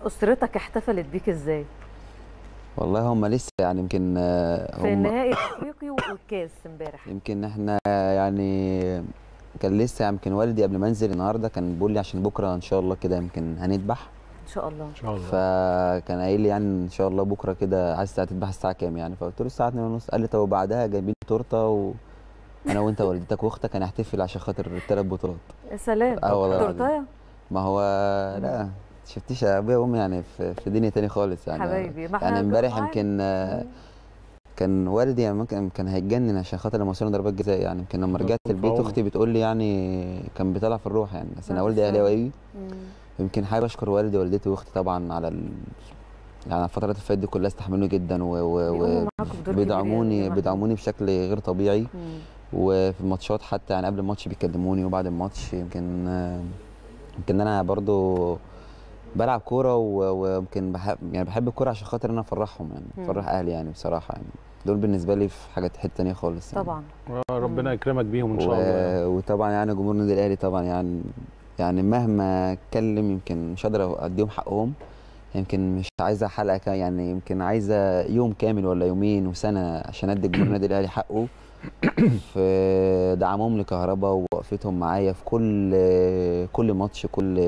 اسرتك احتفلت بيك ازاي والله هم لسه يعني يمكن آه، في هم النهائي الافريقي والكاس امبارح يمكن احنا يعني كان لسه يمكن والدي قبل ما انزل النهارده كان بيقول لي عشان بكره ان شاء الله كده يمكن هنذبح ان شاء الله ان شاء الله فكان قايل لي يعني ان شاء الله بكره كده عايز هتذبح الساعه كام يعني فقلت له الساعه 2:30 قال لي طب وبعدها جايبين لي تورته وانا وانت ووالدتك واختك هنحتفل عشان خاطر الثلاث بطولات يا سلام اه والله العظيم. تورتايه ما هو لا شفتيش ابويا وامي يعني في, في دنيا تاني خالص يعني حبايبي ما احنا يعني امبارح معاك. يمكن آه، كان والدي يعني ممكن كان هيتجنن عشان خاطر لما وصلنا ضربات جزاء يعني يمكن لما رجعت طول البيت عمره. اختي بتقول لي يعني كان بيطلع في الروح يعني بس انا بعد والدي الشر. اهلاوي مم. يمكن حابب اشكر والدي ووالدتي واختي طبعا على ال... يعني الفترات اللي فاتت دي كلها استحملوني جدا و... بيقوموا و... معاكم بدور كبير وبيدعموني يا بيدعموني بشكل غير طبيعي مم. وفي الماتشات حتى يعني قبل الماتش بيكلموني وبعد الماتش يمكن آه، يمكن انا برضو بلعب كوره و- ويمكن بحب يعني بحب الكوره عشان خاطر انا افرحهم يعني مم. افرح اهلي يعني بصراحه يعني دول بالنسبه لي في حاجات حته تانيه خالص يعني. طبعا آه، ربنا يكرمك بيهم ان شاء و... الله يعني. وطبعا يعني جمهور النادي الاهلي طبعا يعني يعني مهما اتكلم يمكن مش قادر اديهم حقهم يمكن مش عايزه حلقه كا- يعني يمكن عايزه يوم كامل ولا يومين وسنه عشان ادي جمهور النادي الاهلي حقه في دعمهم لكهربا ووقفتهم معايا في كل كل ماتش كل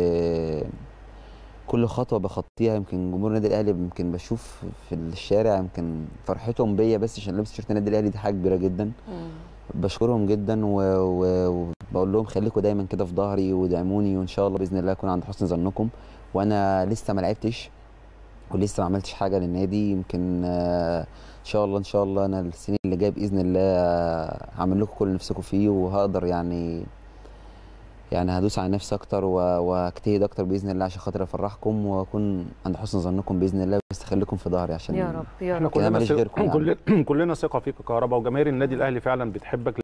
كل خطوه بخطيها يمكن جمهور النادي الاهلي يمكن بشوف في الشارع يمكن فرحتهم بيا بس عشان لابس تيشيرت النادي الاهلي دي حاجه كبيره جدا مم. بشكرهم جدا و- و- وبقول لهم خليكم دايما كده في ظهري ودعموني وان شاء الله باذن الله اكون عند حسن ظنكم وانا لسه ما لعبتش ولسه ما عملتش حاجه للنادي يمكن آه، ان شاء الله ان شاء الله انا السنين اللي جايه باذن الله آه، هعمل لكم كل اللي نفسكم فيه وهقدر يعني يعني هدوس على نفسي اكتر و- واجتهد اكتر باذن الله عشان خاطر افرحكم واكون عند حسن ظنكم باذن الله بس خليكم في ظهري عشان يا رب يا احنا رب كده كلنا ماليش ثق- غيركم يعني. كل- كلنا ثقه فيك يا كهربا وجماهير النادي الاهلي فعلا بتحبك